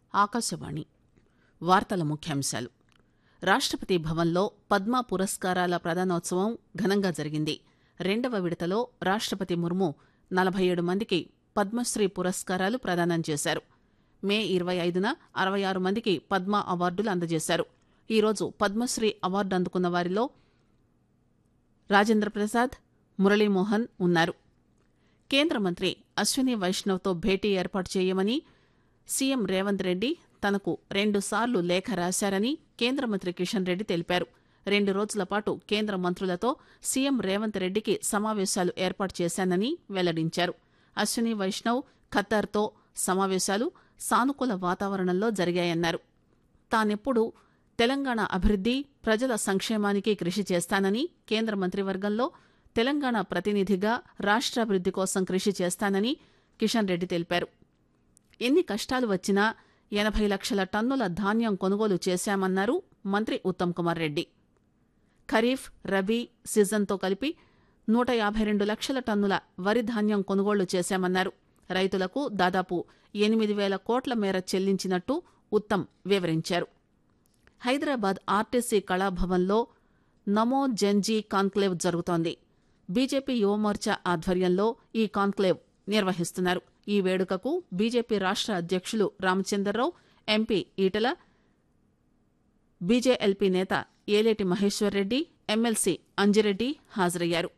ఆకాశవాణి వార్తల ముఖ్యాంశాలు రాష్టపతి భవన్లో పద్మ పురస్కారాల ప్రదానోత్సవం ఘనంగా జరిగింది రెండవ విడతలో రాష్టపతి ముర్ము నలభై ఏడు మందికి పద్మశ్రీ పురస్కారాలు ప్రదానం చేశారు మే ఇరవై ఐదున అరవై ఆరు మందికి పద్మ అవార్డులు అందజేశారు ఈరోజు పద్మశ్రీ అవార్డు అందుకున్న వారిలో రాజేంద్ర ప్రసాద్ మురళీమోహన్ ఉన్నారు కేంద్ర మంత్రి అశ్విని వైష్ణవ్తో భేటీ ఏర్పాటు చేయమని సీఎం రేవంత్ రెడ్డి తనకు రెండుసార్లు లేఖ రాశారని కేంద్ర మంత్రి కిషన్ రెడ్డి తెలిపారు రెండు రోజుల పాటు కేంద్ర మంత్రులతో సీఎం రేవంత్ రెడ్డికి సమావేశాలు ఏర్పాటు చేశానని వెల్లడించారు అశ్విని వైష్ణవ్ ఖత్తర్తో సమావేశాలు సానుకూల వాతావరణంలో జరిగాయన్నారు తానెప్పుడు తెలంగాణ అభివృద్ది ప్రజల సంక్షేమానికి కృషి చేస్తానని కేంద్ర మంత్రివర్గంలో తెలంగాణ ప్రతినిధిగా రాష్ట్రాభివృద్ది కోసం కృషి చేస్తానని కిషన్ రెడ్డి తెలిపారు ఎన్ని కష్టాలు వచ్చినా ఎనభై లక్షల టన్నుల ధాన్యం కొనుగోలు చేశామన్నారు మంత్రి ఉత్తమ్ కుమార్ రెడ్డి ఖరీఫ్ రబీ సీజన్తో కలిపి నూట యాభై రెండు లక్షల టన్నుల వరి ధాన్యం కొనుగోళ్లు చేశామన్నారు రైతులకు దాదాపు ఎనిమిది వేల కోట్ల మేర చెల్లించినట్టు ఉత్తమ్ వివరించారు హైదరాబాద్ ఆర్టీసీ కళాభవన్లో నమో జన్జీ కాన్క్లేవ్ జరుగుతోంది బీజేపీ యువమోర్చా ఆధ్వర్యంలో ఈ కాన్క్లేవ్ నిర్వహిస్తున్నారు ఈ వేడుకకు బీజేపీ రాష్ట్ర అధ్యక్షులు రామచంద్రరావు ఎంపీ ఈటల బీజేఎల్పీ నేత ఏలేటి మహేశ్వర్ రెడ్డి ఎమ్మెల్సీ అంజిరెడ్డి హాజరయ్యారు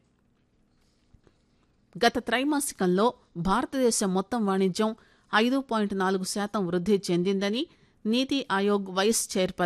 గత త్రైమాసికంలో భారతదేశ మొత్తం వాణిజ్యం ఐదు పాయింట్ నాలుగు శాతం వృద్ధి చెందిందని నీతి ఆయోగ్ వైస్ చైర్పర్సన్